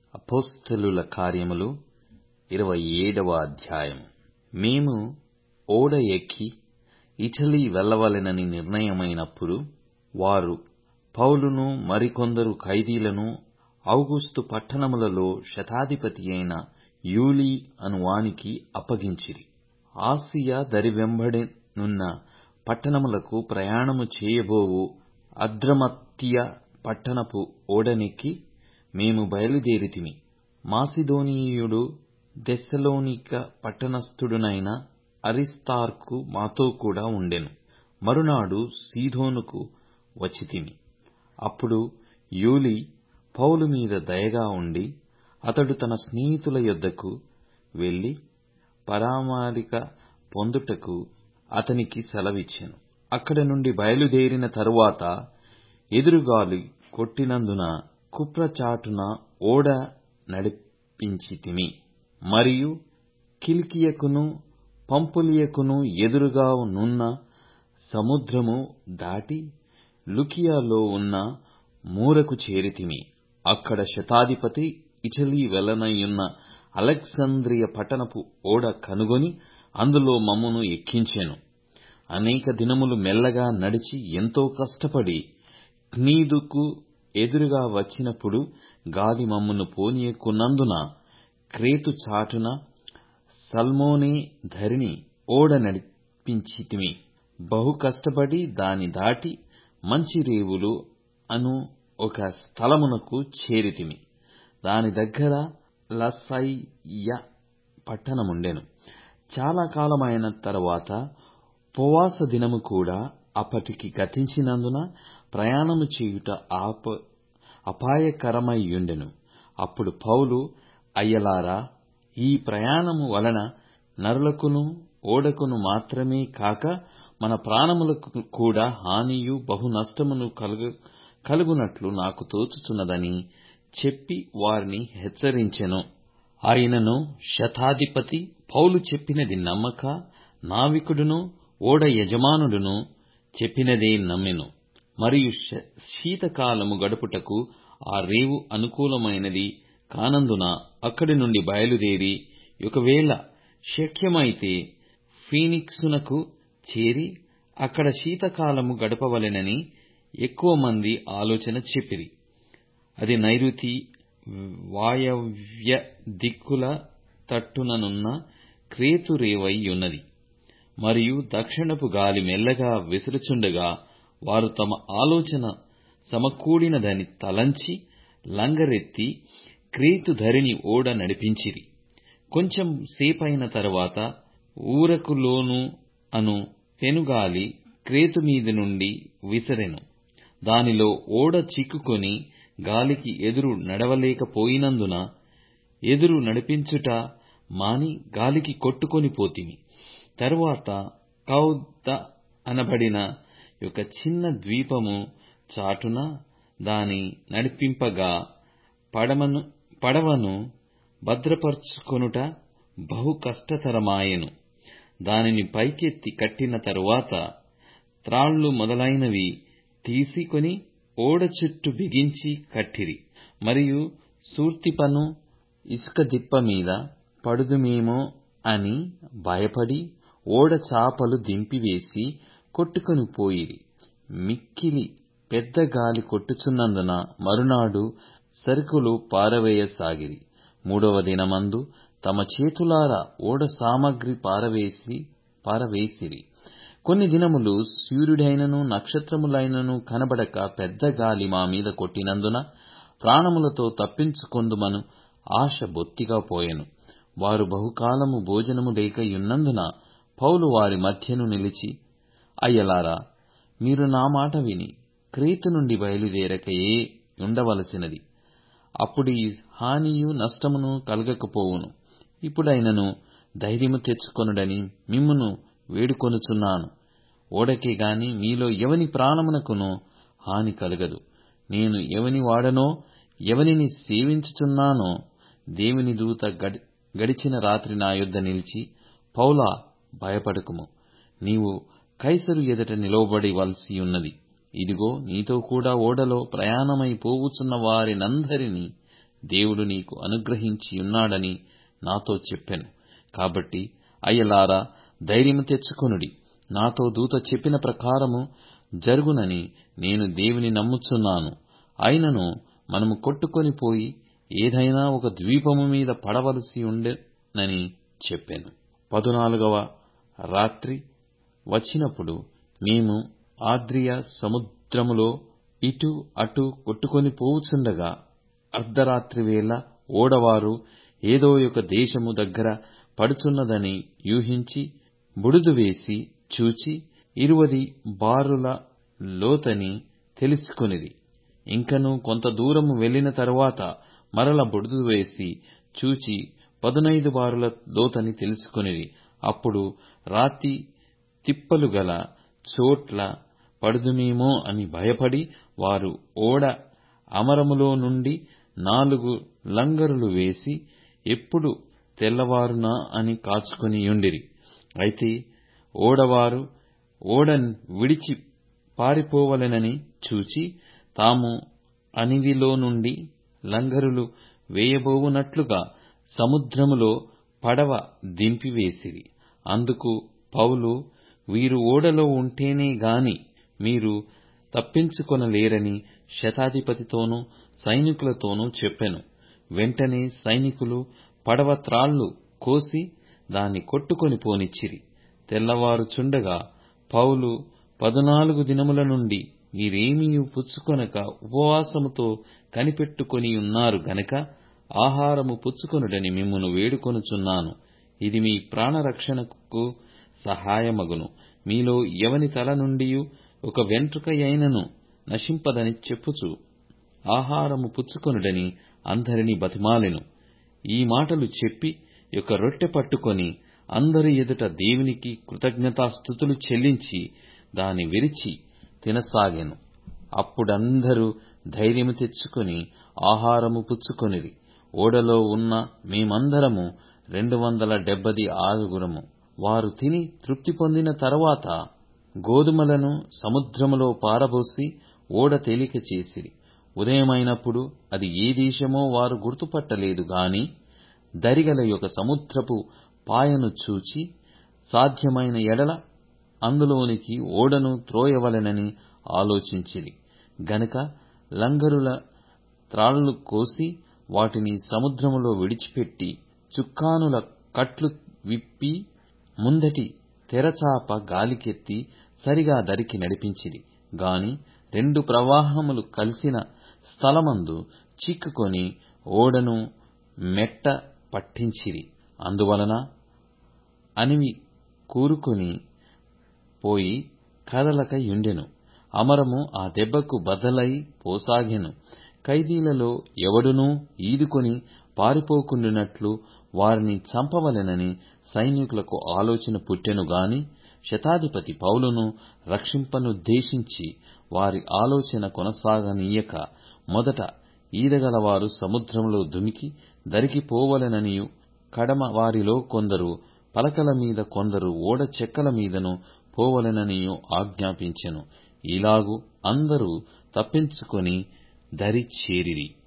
అపోస్తలుల కార్యములు ఇరవై ఏడవ అధ్యాయం మేము ఓడ ఎక్కి ఇటలీ వెళ్ళవలెనని నిర్ణయమైనప్పుడు వారు పౌలును మరికొందరు ఖైదీలను ఔగుస్తు పట్టణములలో శతాధిపతియైన యూలీ అను వానికి అప్పగించిరి ఆసియ దరివెంబడినున్న పట్టణములకు ప్రయాణము చేయబోవు అద్రమత్తియ పట్టణపు ఓడనెక్కి మేము బయలుదేరితిమి మాసిదోనీయుడు థెస్సలోనిక పట్టణస్థుడునైన అరిస్తార్కు మాతో కూడా ఉండెను మరునాడు సీదోనుకు వచ్చితిమి అప్పుడు యూలీ పౌలు మీద దయగా ఉండి అతడు తన స్నేహితుల యొద్దకు వెళ్లి పరామరిక పొందుటకు అతనికి సెలవిచ్చెను అక్కడ నుండి బయలుదేరిన తరువాత ఎదురుగాలి కొట్టినందున కుప్రచాటున ఓడ నడిపించితిమి మరియు కిలికియకును పంఫులియకును ఎదురుగా నున్న సముద్రము దాటి లుకియలో ఉన్న మూరకు చేరితిమి అక్కడ శతాధిపతి ఇటలీ వెళ్ళనయ్యున్న అలెగ్జాంద్రియ పట్టణపు ఓడ కనుగొని అందులో మమ్మును ఎక్కించెను అనేక దినములు మెల్లగా నడిచి ఎంతో కష్టపడి క్నీదుకు ఎదురుగా వచ్చినప్పుడు గాలి మమ్మును పోనీయకున్నందున క్రేతు చాటున సల్మోనే ధరిని ఓడ నడిపించితిమి బహు కష్టపడి దాని దాటి మంచిరేవులు అను ఒక స్థలమునకు చేరితిమి దాని దగ్గర లసయ్య పట్టణముండెను చాలా కాలమైన తరువాత ఉపవాస దినము కూడా అప్పటికి గతించినందున ప్రయాణము చేయుట అపాయకరమయ్యుండెను అప్పుడు పౌలు అయ్యలారా ఈ ప్రయాణము వలన నరులకును ఓడకును మాత్రమే కాక మన ప్రాణములకు కూడా హానియు బహు నష్టమును కలుగునట్లు నాకు తోచుచున్నదని చెప్పి వారిని హెచ్చరించెను ఆయనను శతాధిపతి పౌలు చెప్పినది నమ్మక నావికుడును ఓడ యజమానుడును చెప్పినదే నమ్మెను మరియు శీతకాలము గడుపుటకు ఆ రేవు అనుకూలమైనది కానందున అక్కడి నుండి బయలుదేరి ఒకవేళ శక్యమైతే ఫీనిక్సునకు చేరి అక్కడ శీతకాలము గడపవలెనని ఎక్కువ మంది ఆలోచన చెప్పిరి అది నైరుతి వాయవ్య దిక్కుల తట్టుననున్న క్రేతు రేవై ఉన్నది మరియు దక్షిణపు గాలి మెల్లగా విసురుచుండగా వారు తమ ఆలోచన సమకూడినదని తలంచి లంగరెత్తి క్రేతు ధరిని ఓడ నడిపించిరి కొంచెం సేపైన తరువాత ఊరకులోను అను పెనుగాలి క్రేతు మీద నుండి విసరెను దానిలో ఓడ చిక్కుకొని గాలికి ఎదురు నడవలేకపోయినందున ఎదురు నడిపించుట మాని గాలికి కొట్టుకొని పోతిమి తరువాత కౌద అనబడిన ఒక చిన్న ద్వీపము చాటున దాని నడిపింపగా పడవను భద్రపరచుకొనుట బహు కష్టతరమాయెను దానిని పైకెత్తి కట్టిన తరువాత త్రాళ్ళు మొదలైనవి తీసుకొని ఓడ చుట్టూ బిగించి కట్టిరి మరియు సూర్తిపను ఇసుక దిప్ప మీద పడుదుమేమో అని భయపడి ఓడ చాపలు దింపివేసి కొట్టుకొని పోయిరి మిక్కిలి పెద్ద గాలి కొట్టుచున్నందున మరునాడు సరుకులు పారవేయసాగిరి మూడవ దినమందు తమ చేతులారా ఓడ సామగ్రి పారవేసిరి కొన్ని దినములు సూర్యుడైనను నక్షత్రములైనను కనబడక పెద్ద గాలి మా మీద కొట్టినందున ప్రాణములతో తప్పించుకొందుమను ఆశ బొత్తిగా పోయెను వారు బహుకాలము భోజనము లేకయున్నందున పౌలు వారి మధ్యను నిలిచి అయ్యలారా మీరు నా మాట విని క్రేతు నుండి బయలుదేరకయే ఉండవలసినది అప్పుడీ హానియు నష్టమును కలగకపోవును ఇప్పుడైనను ధైర్యము తెచ్చుకొనుడని మిమ్మును వేడుకొనుచున్నాను ఓడకే గాని మీలో ఎవని ప్రాణమునకును హాని కలగదు నేను ఎవని వాడనో ఎవనిని సేవించుచున్నానో దేవుని దూత గడిచిన రాత్రి నా యొద్ద నిలిచి పౌలా భయపడకుము నీవు కైసరు ఎదుట నిలవబడి వలసియున్నది ఇదిగో నీతో కూడా ఓడలో ప్రయాణమై పోవుచున్న వారినందరినీ దేవుడు నీకు అనుగ్రహించియున్నాడని నాతో చెప్పెను కాబట్టి అయ్యలారా ధైర్యము తెచ్చుకొనుడి నాతో దూత చెప్పిన ప్రకారము జరుగునని నేను దేవుని నమ్ముచున్నాను అయినను మనము కొట్టుకొని పోయి ఏదైనా ఒక ద్వీపము మీద పడవలసి ఉండెనని చెప్పెను పదునాలుగవ రాత్రి వచ్చినప్పుడు మేము ఆద్రియ సముద్రములో ఇటు అటు కొట్టుకొని పోవుచుండగా అర్ధరాత్రి వేళ ఓడవారు ఏదో ఒక దేశము దగ్గర పడుచున్నదని యూహించి బుడుదు వేసి చూచి ఇరువది బారుల లోతని తెలుసుకొనిరి ఇంకను కొంత దూరము వెళ్లిన తరువాత మరల బుడుదు వేసి చూచి పదునైదు బారుల లోతని తెలుసుకొనిరి అప్పుడు రాతి తిప్పలు గల చోట్ల పడుదుమేమో అని భయపడి వారు ఓడ అమరములో నుండి నాలుగు లంగరులు వేసి ఎప్పుడు తెల్లవారునా అని కాచుకొనియుండిరి అయితే ఓడవారు ఓడ విడిచి పారిపోవలెనని చూచి తాము అణివిలో నుండి లంగరులు వేయబోవునట్లుగా సముద్రములో పడవ దింపివేసిరి అందుకు పౌలు వీరు ఓడలో ఉంటేనే గాని మీరు తప్పించుకొనలేరని శతాధిపతితోనూ సైనికులతోనూ చెప్పెను వెంటనే సైనికులు పడవ త్రాళ్లు కోసి దాన్ని కొట్టుకొని పోనిచ్చిరి తెల్లవారుచుండగా పౌలు పదునాలుగు దినముల నుండి మీరేమియూ పుచ్చుకొనక ఉపవాసముతో కనిపెట్టుకొనియున్నారు గనక ఆహారము పుచ్చుకొనుడని మిమ్మును వేడుకొనుచున్నాను ఇది మీ ప్రాణరక్షణకు సహాయమగును మీలో ఎవని తల నుండియూ ఒక వెంట్రుకయైనను నశింపదని చెప్పుచు ఆహారము పుచ్చుకొనుడని అందరినీ బతిమాలెను ఈ మాటలు చెప్పి ఒక రొట్టె పట్టుకొని అందరి ఎదుట దేవునికి కృతజ్ఞతాస్థుతులు చెల్లించి దాని విరిచి తినసాగెను అప్పుడందరూ ధైర్యము తెచ్చుకొని ఆహారము పుచ్చుకొనిరి ఓడలో ఉన్న మేమందరము రెండు వందల డెబ్బది ఆరుగురము వారు తిని తృప్తి పొందిన తరువాత గోదుమలను సముద్రములో పారబోసి ఓడ తేలిక చేసిరి ఉదయమైనప్పుడు అది ఏ దేశమో వారు గుర్తుపట్టలేదు గాని దరిగల యొక్క సముద్రపు పాయను చూచి సాధ్యమైన ఎడల అందులోనికి ఓడను త్రోయవలెనని ఆలోచించిరి గనుక లంగరుల త్రాళ్లు కోసి వాటిని సముద్రములో విడిచిపెట్టి చుక్కానుల కట్లు విప్పి ముందటి తెరచాప గాలికెత్తి సరిగా దరికి నడిపించిరి గాని రెండు ప్రవాహములు కలిసిన స్థలమందు చిక్కుకొని ఓడను మెట్ట పట్టించిరి అందువలన అనివి కూరుకొని పోయి కదలక యుండెను అమరము ఆ దెబ్బకు బదలై పోసాగెను ఖైదీలలో ఎవడునూ ఈదుకొని పారిపోకుండునట్లు వారిని చంపవలెనని సైనికులకు ఆలోచన పుట్టెను గాని శతాధిపతి పౌలును రక్షింపనుద్దేశించి వారి ఆలోచన కొనసాగనీయక మొదట ఈదగలవారు సముద్రములో దుమికి దరికి పోవలెననియూ కడమ వారిలో కొందరు పలకల మీద కొందరు ఓడ చెక్కల మీదను పోవలెననియూ ఆజ్ఞాపించెను ఇలాగు అందరూ తప్పించుకొని దరి చేరిరి